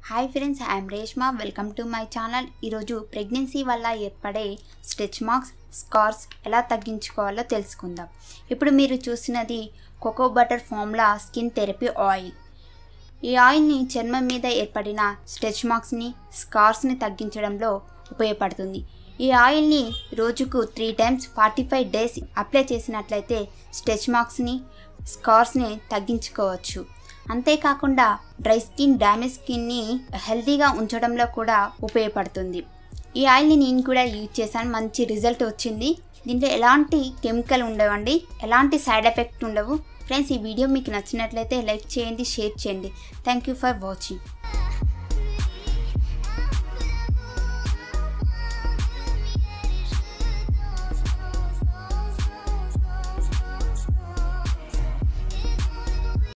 hi friends I'm Reshma welcome to my channel ఈరోజు pregnancy వల్ల ఏర్పడే స్ట్రెచ్ మార్క్స్ స్కార్స్ ఎలా తగ్గించుకోవాలో తెలుసుకుందాం ఇప్పుడు మీరు చూసినది cocoa butter formula skin therapy oil ఈ ఆయిల్ని చర్మం మీద ఏర్పడిన స్ట్రెచ్ మార్క్స్ని స్కార్స్ని తగ్గించడంలో ఉపయోగపడుతుంది ఈ ఆయిల్ని రోజుకు three times forty five days apply చేసినట్లయితే స్ట్రెచ్ మార్క్స్ని స్కార్స్ని తగ్గించుకోవచ్చు అంతేకాకుండా డ్రై స్కిన్ డ్యామేజ్ స్కిన్ని హెల్తీగా ఉంచడంలో కూడా ఉపయోగపడుతుంది ఈ ఆయిల్ని నేను కూడా యూజ్ చేశాను మంచి రిజల్ట్ వచ్చింది దీంట్లో ఎలాంటి కెమికల్ ఉండవండి ఎలాంటి సైడ్ ఎఫెక్ట్ ఉండవు ఫ్రెండ్స్ ఈ వీడియో మీకు నచ్చినట్లయితే లైక్ చేయండి షేర్ చేయండి థ్యాంక్ యూ ఫర్ వాచింగ్